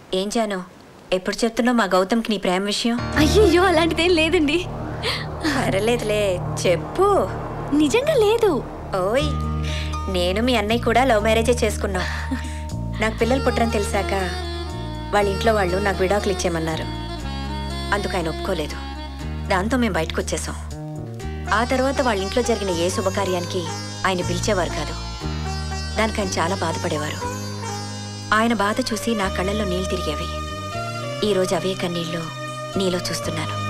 ఏం జాను ఎప్పుడు చెప్తున్నావు మా గౌతమ్కి నీ ప్రేమ విషయం అయ్యయ్యో అలాంటిదేం లేదండి పర్లేదులే చెప్పు నిజంగా లేదు ఓయ్ నేను మీ అన్నయ్య కూడా లవ్ మ్యారేజే చేసుకున్నాం నాకు పిల్లలు పుట్టరని తెలిసాక వాళ్ళ ఇంట్లో వాళ్ళు నాకు విడాకులు ఇచ్చేయమన్నారు అందుకు ఆయన ఒప్పుకోలేదు దాంతో మేము బయటకు వచ్చేసాం ఆ తర్వాత వాళ్ళ ఇంట్లో జరిగిన ఏ శుభకార్యానికి ఆయన పిలిచేవారు కాదు దానికి ఆయన చాలా బాధపడేవారు ఆయన బాధ చూసి నా కళ్ళల్లో నీళ్ళు తిరిగేవి ఈరోజు అవే కన్నీళ్ళు నీలో చూస్తున్నాను